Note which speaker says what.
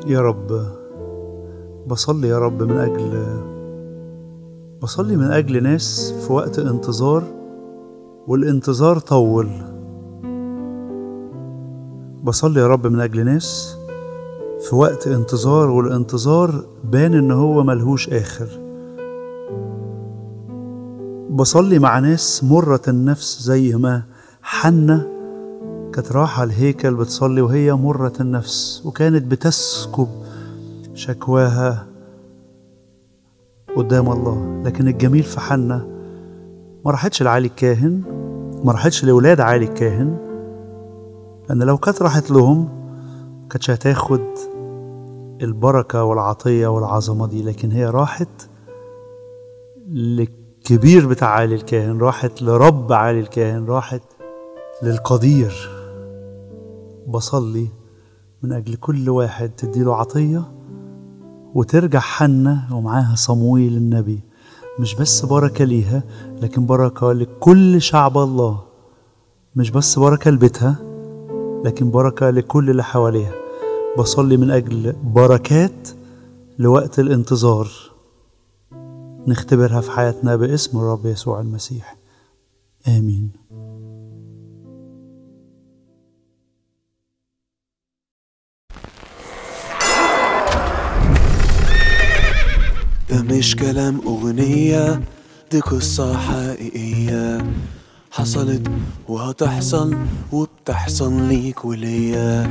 Speaker 1: يا رب بصلي يا رب من أجل بصلي من أجل ناس في وقت انتظار والانتظار طول بصلي يا رب من أجل ناس في وقت انتظار والانتظار بان إن هو ملهوش آخر بصلي مع ناس مرة النفس زي ما حنة كانت رايحة الهيكل بتصلي وهي مرة النفس وكانت بتسكب شكواها قدام الله لكن الجميل في حنة ما راحتش لعلي الكاهن ما راحتش لولاد علي الكاهن لأن لو كانت راحت لهم كانتش هتاخد البركة والعطية والعظمة دي لكن هي راحت للكبير بتاع علي الكاهن راحت لرب علي الكاهن راحت للقدير بصلي من أجل كل واحد تديله عطية وترجع حنة ومعاها صمويل النبي مش بس بركة ليها لكن بركة لكل شعب الله مش بس بركة لبيتها لكن بركة لكل اللي حواليها بصلي من أجل بركات لوقت الانتظار نختبرها في حياتنا باسم الرب يسوع المسيح آمين
Speaker 2: ده مش كلام أغنية دي قصة حقيقية حصلت وهتحصل وبتحصل ليك وليا